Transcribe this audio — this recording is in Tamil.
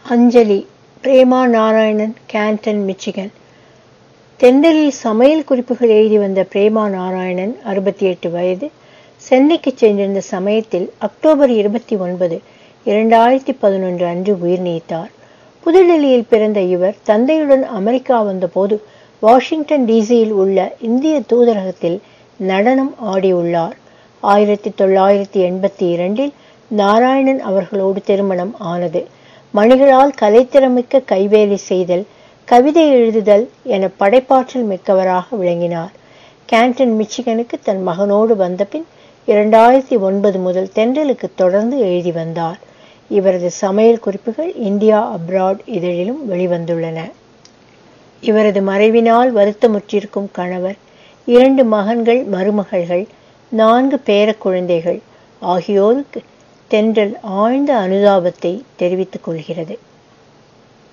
அஞ்சலி பிரேமா நாராயணன் கேண்டன் மிச்சிகன் தென்றலில் சமையல் குறிப்புகள் எழுதி வந்த பிரேமா நாராயணன் அறுபத்தி எட்டு வயது சென்னைக்கு சென்றிருந்த சமயத்தில் அக்டோபர் இருபத்தி ஒன்பது இரண்டாயிரத்தி பதினொன்று அன்று உயிர் நீத்தார் புதுடெல்லியில் பிறந்த இவர் தந்தையுடன் அமெரிக்கா வந்தபோது வாஷிங்டன் டிசியில் உள்ள இந்திய தூதரகத்தில் நடனம் ஆடியுள்ளார் ஆயிரத்தி தொள்ளாயிரத்தி எண்பத்தி இரண்டில் நாராயணன் அவர்களோடு திருமணம் ஆனது மணிகளால் கலைத்திறமிக்க கைவேலை செய்தல் கவிதை எழுதுதல் என படைப்பாற்றல் மிக்கவராக விளங்கினார் கேண்டன் மிச்சிகனுக்கு தன் மகனோடு வந்தபின் இரண்டாயிரத்தி ஒன்பது முதல் தென்றலுக்கு தொடர்ந்து எழுதி வந்தார் இவரது சமையல் குறிப்புகள் இந்தியா அப்ராட் இதழிலும் வெளிவந்துள்ளன இவரது மறைவினால் வருத்தமுற்றிருக்கும் கணவர் இரண்டு மகன்கள் மருமகள்கள் நான்கு பேரக் குழந்தைகள் ஆகியோருக்கு தென்றல் ஆழ்ந்த அனுதாபத்தை தெரிவித்துக் கொள்கிறது